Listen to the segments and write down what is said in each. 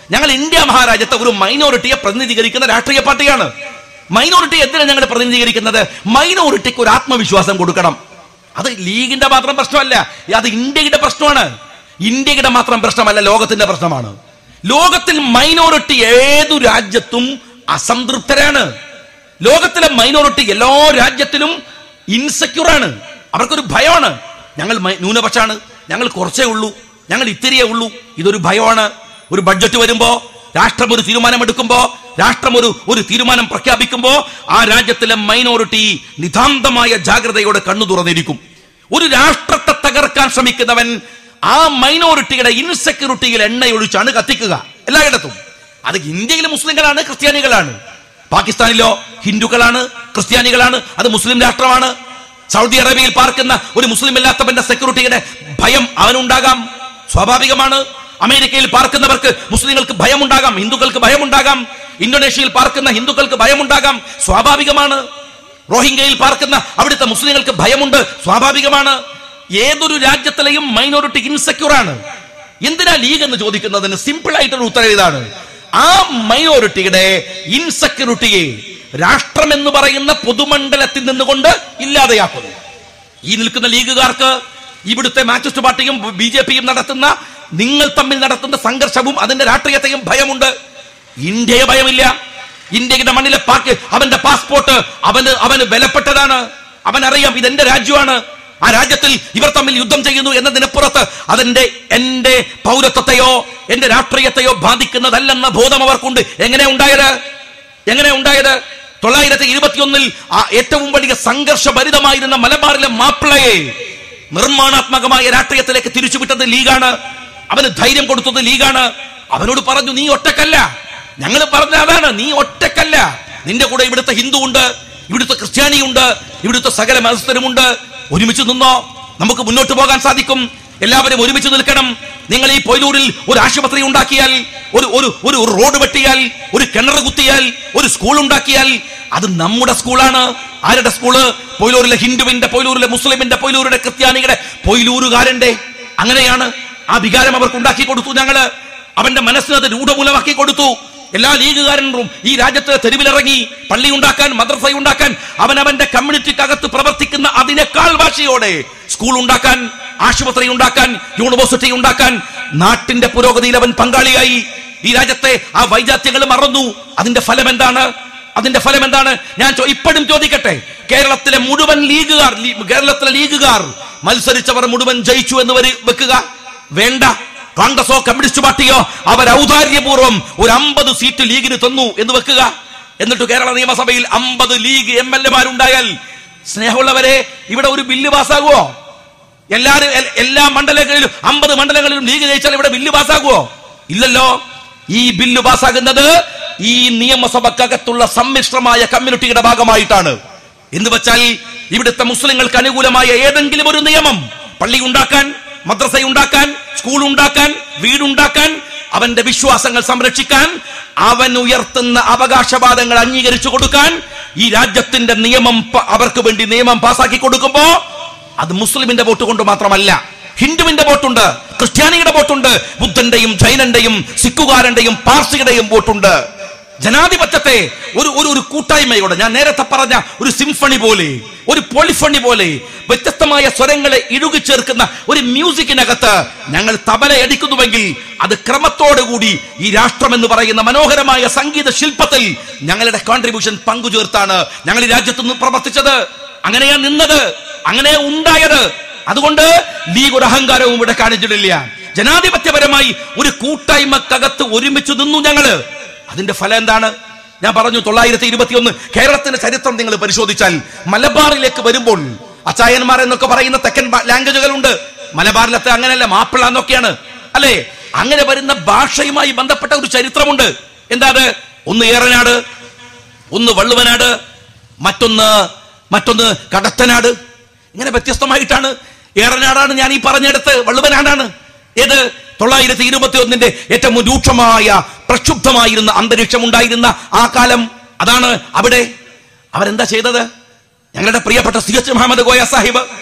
ഞങ്ങൾ ഇന്ത്യ മഹാരാജ്യത്തെ ഒരു മൈനോറിറ്റിയെ പ്രതിനിധീകരിക്കുന്ന രാഷ്ട്രീയ പാർട്ടിയാണ് മൈനോറിറ്റി എന്തിനാണ് ഞങ്ങൾ പ്രതിനിധീകരിക്കുന്നത് മൈനോറിറ്റിക്ക് ഒരു ആത്മവിശ്വാസം കൊടുക്കണം അത് ലീഗിന്റെ മാത്രം പ്രശ്നമല്ല അത് ഇന്ത്യയുടെ പ്രശ്നമാണ് ഇന്ത്യയുടെ മാത്രം പ്രശ്നമല്ല ലോകത്തിന്റെ പ്രശ്നമാണ് ലോകത്തിൽ മൈനോറിറ്റി ഏതു രാജ്യത്തും അസംതൃപ്തരാണ് ലോകത്തിലെ മൈനോറിറ്റി എല്ലാ രാജ്യത്തിലും ഇൻസെക്യൂർ ആണ് അവർക്കൊരു ഭയമാണ് ഞങ്ങൾ മൈ- ന്യൂനപക്ഷാണ് ഞങ്ങൾ കുറച്ചേ ഉള്ളൂ ഞങ്ങൾ ഇത്തിരിയേ ഉള്ളൂ ഇതൊരു ഭയമാണ് ഒരു ബഡ്ജറ്റ് വരുമ്പോ രാഷ്ട്രം ഒരു തീരുമാനമെടുക്കുമ്പോ രാഷ്ട്രം ഒരു ഒരു തീരുമാനം പ്രഖ്യാപിക്കുമ്പോ ആ രാജ്യത്തിലെ മൈനോറിറ്റി നിതാന്തമായ ജാഗ്രതയോടെ കണ്ണു തുറന്നിരിക്കും ഒരു രാഷ്ട്രത്തെ തകർക്കാൻ ശ്രമിക്കുന്നവൻ ആ മൈനോറിറ്റിയുടെ ഇൻസെക്യൂരിറ്റിയിൽ എണ്ണയൊഴിച്ചാണ് കത്തിക്കുക എല്ലായിടത്തും അത് ഇന്ത്യയിലെ മുസ്ലിങ്ങളാണ് ക്രിസ്ത്യാനികളാണ് പാകിസ്ഥാനിലോ ഹിന്ദുക്കളാണ് ക്രിസ്ത്യാനികളാണ് അത് മുസ്ലിം രാഷ്ട്രമാണ് സൗദി അറേബ്യയിൽ പാർക്കുന്ന ഒരു മുസ്ലിം അല്ലാത്തവന്റെ സെക്യൂരിറ്റിയുടെ ഭയം അവനുണ്ടാകാം സ്വാഭാവികമാണ് അമേരിക്കയിൽ പാർക്കുന്നവർക്ക് മുസ്ലിങ്ങൾക്ക് ഭയമുണ്ടാകാം ഹിന്ദുക്കൾക്ക് ഭയമുണ്ടാകാം ഇന്തോനേഷ്യയിൽ പാർക്കുന്ന ഹിന്ദുക്കൾക്ക് ഭയമുണ്ടാകാം സ്വാഭാവികമാണ് റോഹിംഗ്യയിൽ പാർക്കുന്ന അവിടുത്തെ മുസ്ലിങ്ങൾക്ക് ഭയമുണ്ട് സ്വാഭാവികമാണ് ഏതൊരു രാജ്യത്തിലെയും മൈനോറിറ്റി ഇൻസെക്യൂർ ആണ് എന്തിനാ ലീഗ് എന്ന് ചോദിക്കുന്നതിന് സിമ്പിൾ ആയിട്ടൊരു ഉത്തരം ഇതാണ് ആ മൈനോറിറ്റിയുടെ ഇൻസെക്യൂരിറ്റിയെ രാഷ്ട്രം എന്ന് പറയുന്ന പൊതുമണ്ഡലത്തിൽ നിന്നുകൊണ്ട് ഇല്ലാതെയാക്കുന്നു ഈ നിൽക്കുന്ന ലീഗുകാർക്ക് ഇവിടുത്തെ മാർക്സിസ്റ്റ് പാർട്ടിയും ബി ജെ പിയും നടത്തുന്ന നിങ്ങൾ തമ്മിൽ നടത്തുന്ന സംഘർഷവും അതിന്റെ രാഷ്ട്രീയത്തെയും ഭയമുണ്ട് ഇന്ത്യയെ ഭയമില്ല ഇന്ത്യയുടെ മണ്ണിലെ പാക്ക് അവന്റെ പാസ്പോർട്ട് അവന് അവന് വിലപ്പെട്ടതാണ് അവൻ അറിയാം ഇതെന്റെ രാജ്യമാണ് ആ രാജ്യത്തിൽ ഇവർ തമ്മിൽ യുദ്ധം ചെയ്യുന്നു എന്നതിനപ്പുറത്ത് അതിന്റെ എന്റെ പൗരത്വത്തെയോ എന്റെ രാഷ്ട്രീയത്തെയോ ബാധിക്കുന്നതല്ലെന്ന ബോധം അവർക്കുണ്ട് എങ്ങനെ ഉണ്ടായത് എങ്ങനെ ഉണ്ടായത് തൊള്ളായിരത്തി ഇരുപത്തിയൊന്നിൽ ആ ഏറ്റവും വലിയ സംഘർഷഭരിതമായിരുന്ന മലബാറിലെ മാപ്പിളയെ നിർമ്മാണാത്മകമായ രാഷ്ട്രീയത്തിലേക്ക് തിരിച്ചുവിട്ടത് ലീഗാണ് അവന് ധൈര്യം കൊടുത്തത് ലീഗാണ് അവനോട് പറഞ്ഞു നീ ഒറ്റക്കല്ല ഞങ്ങൾ പറഞ്ഞ അതാണ് നീ ഒറ്റക്കല്ല നിന്റെ കൂടെ ഇവിടുത്തെ ഹിന്ദു ഉണ്ട് ഇവിടുത്തെ ക്രിസ്ത്യാനിയുണ്ട് ഇവിടുത്തെ സകല മതസ്ഥരുമുണ്ട് ഒരുമിച്ച് നിന്നോ നമുക്ക് മുന്നോട്ട് പോകാൻ സാധിക്കും എല്ലാവരും ഒരുമിച്ച് നിൽക്കണം നിങ്ങൾ ഈ പൊയിലൂരിൽ ഒരു ആശുപത്രി ഉണ്ടാക്കിയാൽ ഒരു ഒരു ഒരു റോഡ് വെട്ടിയാൽ ഒരു കിണർ കുത്തിയാൽ ഒരു സ്കൂൾ ഉണ്ടാക്കിയാൽ അത് നമ്മുടെ സ്കൂളാണ് ആരുടെ സ്കൂള് പൊയിലൂരിലെ ഹിന്ദുവിന്റെ പൊയിലൂരിലെ മുസ്ലിമിന്റെ പൊയിലൂരിലെ ക്രിസ്ത്യാനിയുടെ പൊയിലൂരുകാരന്റെ അങ്ങനെയാണ് ആ വികാരം അവർക്ക് ഉണ്ടാക്കി കൊടുത്തു ഞങ്ങള് അവന്റെ മനസ്സിന് അത് രൂഢമൂലമാക്കി കൊടുത്തു എല്ലാ ലീഗുകാരനും ഈ രാജ്യത്ത് തെരുവിലിറങ്ങി പള്ളി ഉണ്ടാക്കാൻ മദ്രസ ഉണ്ടാക്കാൻ അവൻ അവന്റെ കമ്മ്യൂണിറ്റിക്കകത്ത് പ്രവർത്തിക്കുന്ന അതിനേക്കാൾ ഭാഷയോടെ സ്കൂൾ ഉണ്ടാക്കാൻ ആശുപത്രി ഉണ്ടാക്കാൻ യൂണിവേഴ്സിറ്റി ഉണ്ടാക്കാൻ നാട്ടിന്റെ പുരോഗതിയിൽ അവൻ പങ്കാളിയായി ഈ രാജ്യത്തെ ആ വൈജാത്യങ്ങൾ മറന്നു അതിന്റെ ഫലം എന്താണ് അതിന്റെ ഫലം എന്താണ് ഞാൻ ചോ- ഇപ്പോഴും ചോദിക്കട്ടെ കേരളത്തിലെ മുഴുവൻ ലീഗുകാർ ലീ- കേരളത്തിലെ ലീഗുകാർ മത്സരിച്ചവർ മുഴുവൻ ജയിച്ചു എന്ന് വരി- വെക്കുക വേണ്ട കോൺഗ്രസോ കമ്മ്യൂണിസ്റ്റ് പാർട്ടിയോ അവർ ഔദാര്യപൂർവ്വം ഒരു അമ്പത് സീറ്റ് ലീഗിന് തന്നു എന്ന് വെക്കുക എന്നിട്ട് കേരള നിയമസഭയിൽ അമ്പത് ലീഗ് എം എൽ എമാരുണ്ടായാൽ സ്നേഹമുള്ളവരെ ഇവിടെ ഒരു ബില്ല് പാസ്സാകുമോ എല്ലാരും എൽ- എല്ലാ മണ്ഡലങ്ങളിലും അമ്പത് മണ്ഡലങ്ങളിലും ലീഗ് ജയിച്ചാൽ ഇവിടെ ബില്ല് പാസ്സാകുമോ ഇല്ലല്ലോ ഈ ബില്ല് പാസ്സാകുന്നത് ഈ നിയമസഭക്കകത്തുള്ള സമ്മിശ്രമായ കമ്മ്യൂണിറ്റിയുടെ ഭാഗമായിട്ടാണ് എന്ന് വെച്ചാൽ ഇവിടുത്തെ മുസ്ലിങ്ങൾക്ക് അനുകൂലമായ ഏതെങ്കിലും ഒരു നിയമം പള്ളി ഉണ്ടാക്കാൻ മദ്രസ ഉണ്ടാക്കാൻ സ്കൂൾ ഉണ്ടാക്കാൻ വീടുണ്ടാക്കാൻ അവന്റെ വിശ്വാസങ്ങൾ സംരക്ഷിക്കാൻ അവൻ ഉയർത്തുന്ന അവകാശവാദങ്ങൾ അംഗീകരിച്ചു കൊടുക്കാൻ ഈ രാജ്യത്തിന്റെ നിയമം പ- അവർക്ക് വേണ്ടി നിയമം പാസാക്കി കൊടുക്കുമ്പോ അത് മുസ്ലിമിന്റെ വോട്ട് കൊണ്ട് മാത്രമല്ല ഹിന്ദുവിന്റെ വോട്ടുണ്ട് ക്രിസ്ത്യാനിയുടെ വോട്ടുണ്ട് ബുദ്ധന്റെയും ജൈനന്റെയും സിഖുകാരന്റെയും പാർസിയുടെയും വോട്ടുണ്ട് ജനാധിപത്യത്തെ ഒരു ഒരു ഒരു കൂട്ടായ്മയോടെ ഞാൻ നേരത്തെ പറഞ്ഞ ഒരു സിംഫണി പോലെ ഒരു പോളിഫണി പോലെ വ്യത്യസ്തമായ സ്വരങ്ങളെ ഇഴുകി ചേർക്കുന്ന ഒരു മ്യൂസിക്കിനകത്ത് ഞങ്ങൾ തബല അടിക്കുന്നുവെങ്കിൽ അത് ക്രമത്തോടുകൂടി ഈ രാഷ്ട്രം എന്ന് പറയുന്ന മനോഹരമായ സംഗീത ശില്പത്തിൽ ഞങ്ങളുടെ കോൺട്രിബ്യൂഷൻ പങ്കുചേർത്താണ് ഞങ്ങൾ ഈ രാജ്യത്ത് നിന്ന് പ്രവർത്തിച്ചത് അങ്ങനെയാ നിന്നത് അങ്ങനെ ഉണ്ടായത് അതുകൊണ്ട് ലീഗ് ഒരു അഹങ്കാരവും ഇവിടെ കാണിച്ചിട്ടില്ല ജനാധിപത്യപരമായി ഒരു കൂട്ടായ്മക്കകത്ത് ഒരുമിച്ച് നിന്നു ഞങ്ങള് അതിന്റെ ഫലം എന്താണ് ഞാൻ പറഞ്ഞു തൊള്ളായിരത്തി ഇരുപത്തിയൊന്ന് കേരളത്തിന്റെ ചരിത്രം നിങ്ങൾ പരിശോധിച്ചാൽ മലബാറിലേക്ക് വരുമ്പോൾ അച്ചായന്മാർ എന്നൊക്കെ പറയുന്ന തെക്കൻ ലാംഗ്വേജുകളുണ്ട് മലബാറിലത്തെ അങ്ങനെയല്ല മാപ്പിള എന്നൊക്കെയാണ് അല്ലേ അങ്ങനെ വരുന്ന ഭാഷയുമായി ബന്ധപ്പെട്ട ഒരു ചരിത്രമുണ്ട് എന്താ അത് ഒന്ന് ഏറനാട് ഒന്ന് വള്ളുവനാട് മറ്റൊന്ന് മറ്റൊന്ന് കടത്തനാട് ഇങ്ങനെ വ്യത്യസ്തമായിട്ടാണ് ഏറനാടാണ് ഞാൻ ഈ പറഞ്ഞെടുത്ത് വള്ളുവനാടാണ് ഏത് തൊള്ളായിരത്തി ഇരുപത്തി ഒന്നിന്റെ ഏറ്റവും രൂക്ഷമായ പ്രക്ഷുബ്ധമായിരുന്ന അന്തരീക്ഷം ഉണ്ടായിരുന്ന ആ കാലം അതാണ് അവിടെ അവരെന്താ ചെയ്തത് ഞങ്ങളുടെ പ്രിയപ്പെട്ട സി എച്ച് മുഹമ്മദ് ഗോയ സാഹിബ്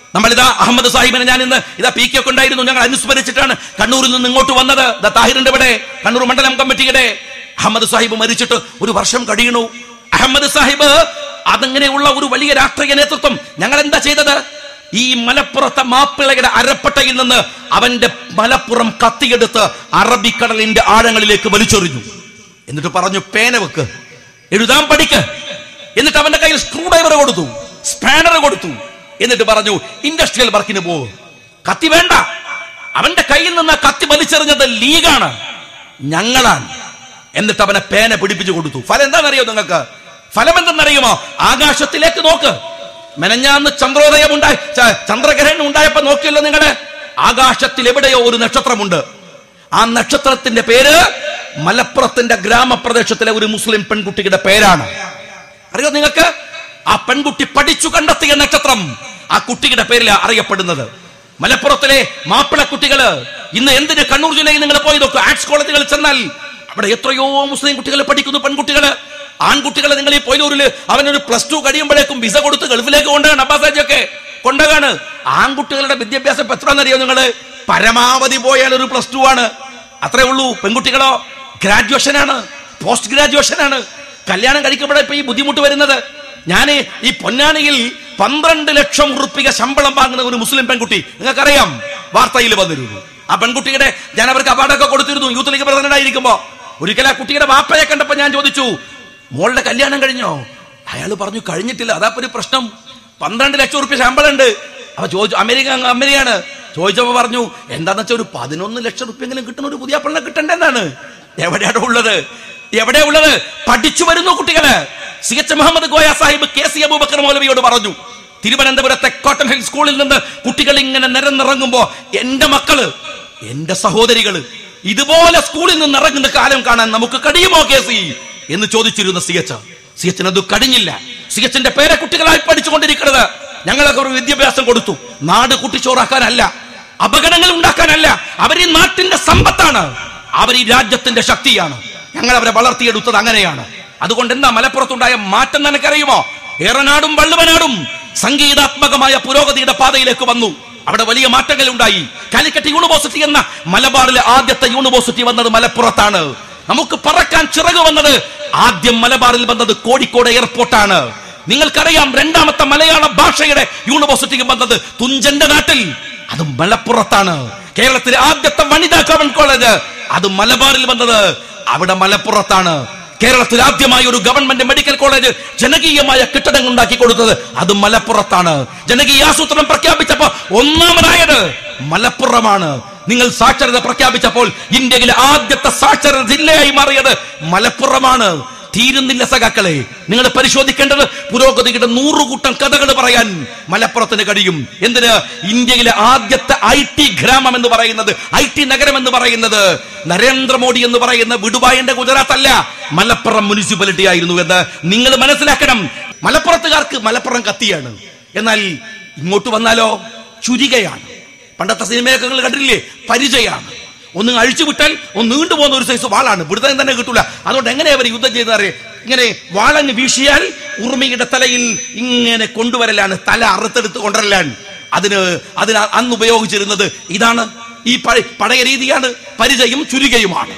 നമ്മളിതാ അഹമ്മദ് സാഹിബിനെ ഞാൻ ഇന്ന് ഇതാ പി കെ ഒക്കെ ഉണ്ടായിരുന്നു ഞങ്ങൾ അനുസ്മരിച്ചിട്ടാണ് കണ്ണൂരിൽ നിന്ന് ഇങ്ങോട്ട് വന്നത് ദാ താഹിറിന്റെ ഇവിടെ കണ്ണൂർ മണ്ഡലം കമ്മിറ്റിയുടെ അഹമ്മദ് സാഹിബ് മരിച്ചിട്ട് ഒരു വർഷം കഴിയണു അഹമ്മദ് സാഹിബ് അതങ്ങനെയുള്ള ഒരു വലിയ രാഷ്ട്രീയ നേതൃത്വം ഞങ്ങൾ എന്താ ചെയ്തത് ഈ മലപ്പുറത്തെ മാപ്പിളയുടെ അരപ്പട്ടയിൽ നിന്ന് അവന്റെ മലപ്പുറം കത്തിയെടുത്ത് അറബിക്കടലിന്റെ ആഴങ്ങളിലേക്ക് വലിച്ചെറിഞ്ഞു എന്നിട്ട് പറഞ്ഞു പേന വെക്ക് എഴുതാൻ പഠിക്ക് എന്നിട്ട് അവന്റെ കയ്യിൽ സ്ക്രൂ ഡ്രൈവർ കൊടുത്തു സ്പാനർ കൊടുത്തു എന്നിട്ട് പറഞ്ഞു ഇൻഡസ്ട്രിയൽ വർക്കിന് പോ കത്തി വേണ്ട അവന്റെ കയ്യിൽ നിന്ന് ആ കത്തി വലിച്ചെറിഞ്ഞത് ലീഗാണ് ഞങ്ങളാണ് എന്നിട്ട് അവനെ പേന പിടിപ്പിച്ചു കൊടുത്തു ഫലം എന്താണെന്നറിയോ നിങ്ങൾക്ക് ഫലം എന്തെന്നറിയുമോ ആകാശത്തിലേക്ക് നോക്ക് മെനഞ്ഞാന്ന് ചന്ദ്രോദയം ഉണ്ടായി ച- ചന്ദ്രഗ്രഹണം ഉണ്ടായപ്പോ നോക്കിയല്ലോ നിങ്ങള് ആകാശത്തിൽ എവിടെയോ ഒരു നക്ഷത്രമുണ്ട് ആ നക്ഷത്രത്തിന്റെ പേര് മലപ്പുറത്തിന്റെ ഗ്രാമപ്രദേശത്തിലെ ഒരു മുസ്ലിം പെൺകുട്ടിയുടെ പേരാണ് അറിയോ നിങ്ങൾക്ക് ആ പെൺകുട്ടി പഠിച്ചു കണ്ടെത്തിയ നക്ഷത്രം ആ കുട്ടിയുടെ പേരിൽ അറിയപ്പെടുന്നത് മലപ്പുറത്തിലെ മാപ്പിള കുട്ടികള് ഇന്ന് എന്തിന് കണ്ണൂർ ജില്ലയിൽ നിങ്ങൾ പോയി നോക്കുക ആർട്സ് കോളേജുകളിൽ ചെന്നാൽ അവിടെ എത്രയോ മുസ്ലിം കുട്ടികൾ പഠിക്കുന്നു പെൺകുട്ടികള് ആൺകുട്ടികളെ നിങ്ങൾ ഈ പൊയിലൂരില് അവനൊരു പ്ലസ് ടു കഴിയുമ്പോഴേക്കും വിസ കൊടുത്ത് ഗൾഫിലേക്ക് കൊണ്ടുപോകാണ് അബ്ബാസാജൊക്കെ കൊണ്ടുപോകാണ് ആൺകുട്ടികളുടെ വിദ്യാഭ്യാസം ഇപ്പൊ എത്രയെന്നറിയോ നിങ്ങള് പരമാവധി പോയാൽ ഒരു പ്ലസ് ടു ആണ് അത്രേ ഉള്ളൂ പെൺകുട്ടികളോ ഗ്രാജുവേഷൻ ആണ് പോസ്റ്റ് ഗ്രാജുവേഷൻ ആണ് കല്യാണം കഴിക്കുമ്പോഴേ ഇപ്പൊ ഈ ബുദ്ധിമുട്ട് വരുന്നത് ഞാൻ ഈ പൊന്നാനിയിൽ പന്ത്രണ്ട് ലക്ഷം ഉറുപ്പിക ശമ്പളം വാങ്ങുന്ന ഒരു മുസ്ലിം പെൺകുട്ടി നിങ്ങൾക്കറിയാം വാർത്തയിൽ വന്നിരുന്നു ആ പെൺകുട്ടിയുടെ ഞാൻ അവർക്ക് അവാർഡൊക്കെ കൊടുത്തിരുന്നു യൂത്ത് ലീഗ് പ്രസിഡന്റ് ആയിരിക്കുമ്പോ ഒരിക്കൽ ആ കുട്ടിയുടെ വാപ്പയെ കണ്ടപ്പോ ഞാൻ ചോദിച്ചു മോളുടെ കല്യാണം കഴിഞ്ഞോ അയാൾ പറഞ്ഞു കഴിഞ്ഞിട്ടില്ല അതാ ഇപ്പൊ ഒരു പ്രശ്നം പന്ത്രണ്ട് ലക്ഷം ഉറുപ്പ്യ ശമ്പളം ഉണ്ട് അപ്പൊ ചോദിച്ചു അമേരിക്ക അമേരിക്കയാണ് ചോദിച്ചപ്പോ പറഞ്ഞു എന്താന്ന് വെച്ചാൽ ഒരു പതിനൊന്ന് ലക്ഷം റുപ്യെങ്കിലും കിട്ടുന്ന ഒരു പുതിയ പെണ്ണെ കിട്ടണ്ടെന്നാണ് എവിടെയാണ് ഉള്ളത് എവിടെയാ ഉള്ളത് പഠിച്ചു വരുന്നു കുട്ടികള് C H Muhammad Koya Sahib K C Abubakar മൗലവിയോട് പറഞ്ഞു തിരുവനന്തപുരത്തെ കോട്ടൺ ഹിൽ സ്കൂളിൽ നിന്ന് കുട്ടികൾ ഇങ്ങനെ നിരന്നിറങ്ങുമ്പോ എന്റെ മക്കള് എന്റെ സഹോദരികള് ഇതുപോലെ സ്കൂളിൽ നിന്ന് ഇറങ്ങുന്ന കാലം കാണാൻ നമുക്ക് കഴിയുമോ കെ സി എന്ന് ചോദിച്ചിരുന്ന സി എച്ച് സി എച്ചിന് അത് കഴിഞ്ഞില്ല സി എച്ചിന്റെ പേരെ കുട്ടികളായി പഠിച്ചുകൊണ്ടിരിക്കുന്നത് ഞങ്ങളൊക്കെ ഒരു വിദ്യാഭ്യാസം കൊടുത്തു നാട് കുട്ടിച്ചോറാക്കാനല്ല അപകടങ്ങൾ ഉണ്ടാക്കാനല്ല അവർ ഈ നാട്ടിന്റെ സമ്പത്താണ് അവർ ഈ രാജ്യത്തിന്റെ ശക്തിയാണ് ഞങ്ങൾ അവരെ വളർത്തിയെടുത്തത് അങ്ങനെയാണ് അതുകൊണ്ട് എന്താ മലപ്പുറത്തുണ്ടായ മാറ്റം നിനക്കറിയുമോ ഏറനാടും വള്ളുവനാടും സംഗീതാത്മകമായ പുരോഗതിയുടെ പാതയിലേക്ക് വന്നു അവിടെ വലിയ മാറ്റങ്ങൾ ഉണ്ടായി കാലിക്കറ്റ് യൂണിവേഴ്സിറ്റി എന്ന മലബാറിലെ ആദ്യത്തെ യൂണിവേഴ്സിറ്റി വന്നത് മലപ്പുറത്താണ് നമുക്ക് പറക്കാൻ ചിറക് വന്നത് ആദ്യം മലബാറിൽ വന്നത് കോഴിക്കോട് എയർപോർട്ടാണ് നിങ്ങൾക്കറിയാം രണ്ടാമത്തെ മലയാള ഭാഷയുടെ യൂണിവേഴ്സിറ്റിക്ക് വന്നത് തുഞ്ചന്റെ നാട്ടിൽ അത് മലപ്പുറത്താണ് കേരളത്തിലെ ആദ്യത്തെ വനിതാ ഗവൺമെന്റ് കോളേജ് അത് മലബാറിൽ വന്നത് അവിടെ മലപ്പുറത്താണ് കേരളത്തിൽ ആദ്യമായി ഒരു ഗവൺമെന്റ് മെഡിക്കൽ കോളേജ് ജനകീയമായ കെട്ടിടങ്ങൾ ഉണ്ടാക്കി കൊടുത്തത് അത് മലപ്പുറത്താണ് ജനകീയ ആസൂത്രണം പ്രഖ്യാപിച്ചപ്പോ ഒന്നാമതായത് മലപ്പുറമാണ് നിങ്ങൾ സാക്ഷരത പ്രഖ്യാപിച്ചപ്പോൾ ഇന്ത്യയിലെ ആദ്യത്തെ സാക്ഷരത ജില്ലയായി മാറിയത് മലപ്പുറമാണ് തീരുന്നില്ല സഖാക്കളെ നിങ്ങൾ പരിശോധിക്കേണ്ടത് പുരോഗതിയുടെ നൂറുകൂട്ടം കഥകൾ പറയാൻ മലപ്പുറത്തിന് കഴിയും എന്തിന് ഇന്ത്യയിലെ ആദ്യത്തെ ഐ ടി ഗ്രാമം എന്ന് പറയുന്നത് ഐ ടി നഗരം എന്ന് പറയുന്നത് നരേന്ദ്രമോദി എന്ന് പറയുന്ന വിടുവായന്റെ ഗുജറാത്ത് അല്ല മലപ്പുറം മുനിസിപ്പാലിറ്റി ആയിരുന്നു എന്ന് നിങ്ങൾ മനസ്സിലാക്കണം മലപ്പുറത്തുകാർക്ക് മലപ്പുറം കത്തിയാണ് എന്നാൽ ഇങ്ങോട്ട് വന്നാലോ ചുരികയാണ് പണ്ടത്തെ സിനിമയൊക്കെ നിങ്ങൾ കണ്ടിട്ടില്ലേ പരിചയമാണ് ഒന്ന് അഴിച്ചു വിട്ടാൽ ഒന്ന് നീണ്ടു പോകുന്ന ഒരു സൈസ് വാളാണ് പിടുത്തം തന്നെ കിട്ടൂല അതുകൊണ്ട് എങ്ങനെ അവർ യുദ്ധം ചെയ്തറിയ ഇങ്ങനെ വാളങ്ങ് വീശിയാൽ ഉറുമിയുടെ തലയിൽ ഇങ്ങനെ കൊണ്ടുവരലാണ് തല അറുത്തെടുത്ത് കൊണ്ടുവരലാണ് അതിന് അതിന് അന്ന് ഉപയോഗിച്ചിരുന്നത് ഇതാണ് ഈ പഴ- പഴയ രീതിയാണ് പരിചയം ചുരുകയുമാണ്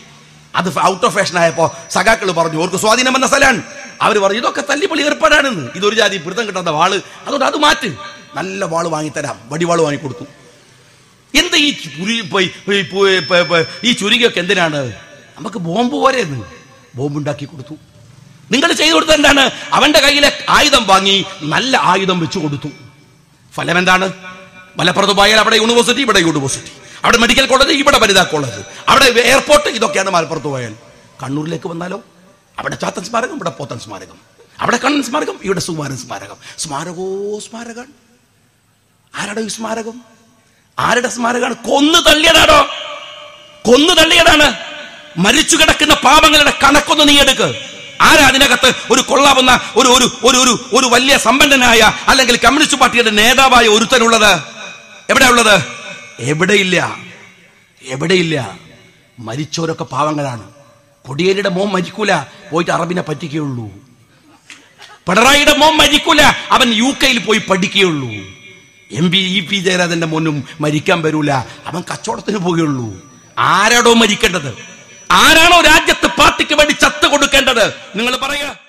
അത് ഔട്ട് ഓഫ് ഫാഷൻ ആയപ്പോ സഖാക്കൾ പറഞ്ഞു അവർക്ക് സ്വാധീനം വന്ന സ്ഥലമാണ് അവർ പറഞ്ഞു ഇതൊക്കെ തല്ലിപ്പൊളി ഏർപ്പാടാണെന്ന് ഇതൊരു ജാതി പിടുത്തം കിട്ടാത്ത വാള് അതുകൊണ്ട് അത് മാറ്റ് നല്ല വാള് വാങ്ങിത്തരാം വടിവാള് വാങ്ങിക്കൊടുത്തു എന്ത് ഈ ചുരി പോയി ഈ പു- പ- പ- ഈ ചുരുങ്ങിയൊക്കെ എന്തിനാണ് നമുക്ക് ബോംബ് പോരെന്ന് ബോംബ് ഉണ്ടാക്കി കൊടുത്തു നിങ്ങൾ ചെയ്തു കൊടുത്തത് എന്താണ് അവന്റെ കയ്യിലെ ആയുധം വാങ്ങി നല്ല ആയുധം വെച്ചു കൊടുത്തു ഫലം എന്താണ് മലപ്പുറത്ത് പോയാൽ അവിടെ യൂണിവേഴ്സിറ്റി ഇവിടെ യൂണിവേഴ്സിറ്റി അവിടെ മെഡിക്കൽ കോളേജ് ഇവിടെ വനിതാ കോളേജ് അവിടെ എയർപോർട്ട് ഇതൊക്കെയാണ് മലപ്പുറത്ത് പോയാൽ കണ്ണൂരിലേക്ക് വന്നാലോ അവിടെ ചാത്തൻ സ്മാരകം ഇവിടെ പോത്തൻ സ്മാരകം അവിടെ കണ്ണൻ സ്മാരകം ഇവിടെ സുമാരൻ സ്മാരകം സ്മാരകോ സ്മാരകം ആരുടെ ഈ സ്മാരകം ആരുടെ സ്മാരകമാണ് കൊന്നു തള്ളിയതാണോ കൊന്നു തള്ളിയതാണ് മരിച്ചു കിടക്കുന്ന പാപങ്ങളുടെ കണക്കൊന്ന് നീ എടുക്ക് ആരാ അതിനകത്ത് ഒരു കൊള്ളാവുന്ന ഒരു ഒരു ഒരു ഒരു ഒരു വലിയ സമ്പന്നനായ അല്ലെങ്കിൽ കമ്മ്യൂണിസ്റ്റ് പാർട്ടിയുടെ നേതാവായ ഒരുത്തനുള്ളത് എവിടെ ഉള്ളത് എവിടെയില്ല എവിടെയില്ല മരിച്ചവരൊക്കെ പാവങ്ങളാണ് കൊടിയേരിയുടെ മോൻ മരിക്കൂല പോയിട്ട് അറബിനെ പറ്റിക്കുകയുള്ളൂ പിണറായിയുടെ മോൻ മരിക്കൂല അവൻ യു കെയിൽ പോയി പഠിക്കുകയുള്ളൂ എം പി ഇ പി ജയരാജന്റെ മോനും മരിക്കാൻ വരൂല അവൻ കച്ചവടത്തിന് പോവുകയുള്ളൂ ആരാടോ മരിക്കേണ്ടത് ആരാണോ രാജ്യത്ത് പാർട്ടിക്ക് വേണ്ടി ചത്ത് കൊടുക്കേണ്ടത് നിങ്ങൾ പറയുക